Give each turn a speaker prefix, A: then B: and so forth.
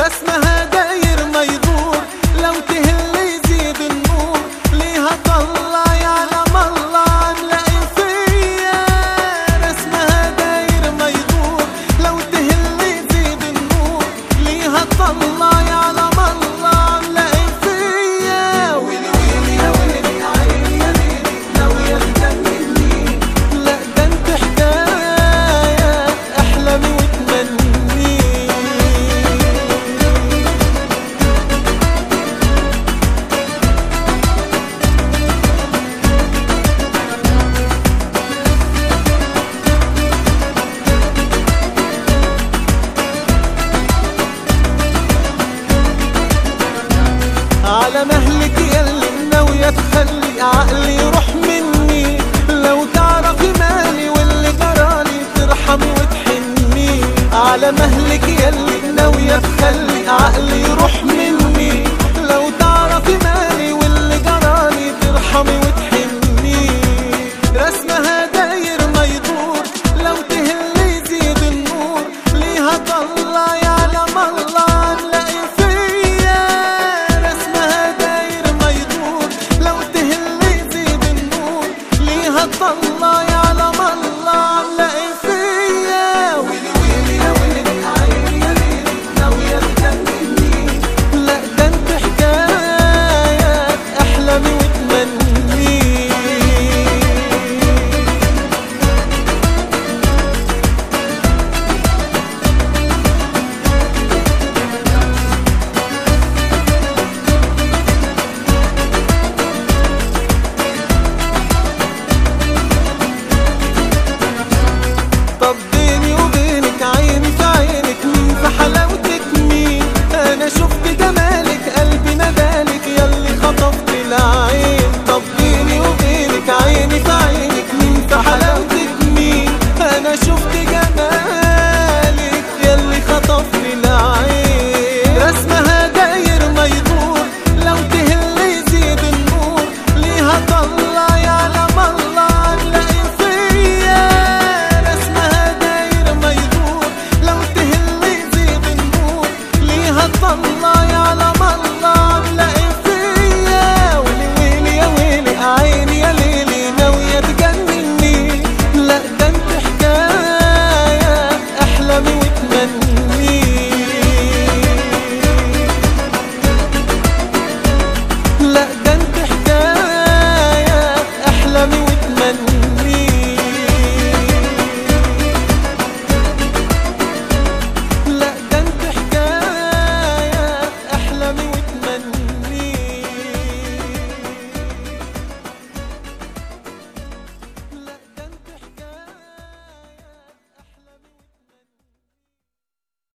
A: رسمها داير ما يدور لو تهل يزيد النور ليها طلع يعلم الله عاملة ايه فيا رسمها داير ما يدور لو تهل يزيد النور ليها طلع يعلم الله عاملة ايه فيا ويلي ويلي يا ويلي يا عيني يا ليلي لو يهتمني لا ده انت حكاية احلامي وتمني على مهلك يلي ناوية تخلي عقلي يروح مني لو تعرفي مالي واللي جرالي ترحمي وتحني على مهلك يلي ناوية تخلي عقلي